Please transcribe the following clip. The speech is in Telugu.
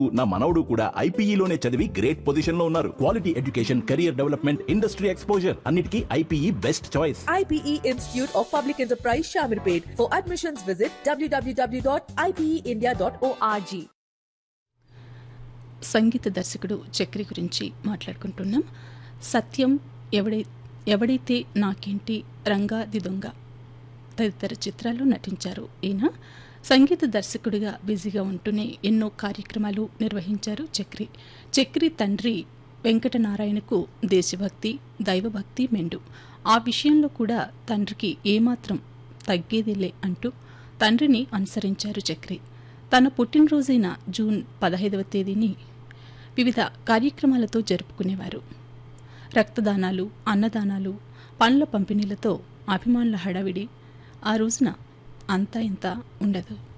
నా మనవడు కూడా ఐపీఈలోనే చదివి గ్రేట్ పొజిషన్ లో ఉన్నారు quality education career development industry exposure అన్నిటికీ IPE best choice IPE Institute of Public Enterprise Shamirpet. For admissions, visit www.ipeindia.org. సంగీత దర్శకుడు చక్రి గురించి మాట్లాడుకుంటున్నాం సత్యం ఎవడై ఎవడైతే నాకేంటి రంగా ది దొంగ తదితర చిత్రాల్లో నటించారు ఈయన సంగీత దర్శకుడిగా బిజీగా ఉంటూనే ఎన్నో కార్యక్రమాలు నిర్వహించారు చక్రి చక్రి తండ్రి వెంకటనారాయణకు దేశభక్తి దైవభక్తి మెండు ఆ విషయంలో కూడా తండ్రికి ఏమాత్రం తగ్గేదిలే అంటూ తండ్రిని అనుసరించారు చక్రి తన పుట్టినరోజైన జూన్ పదహైదవ తేదీని వివిధ కార్యక్రమాలతో జరుపుకునేవారు రక్తదానాలు అన్నదానాలు పండ్ల పంపిణీలతో అభిమానుల హడావిడి ఆ రోజున అంతా ఇంత ఉండదు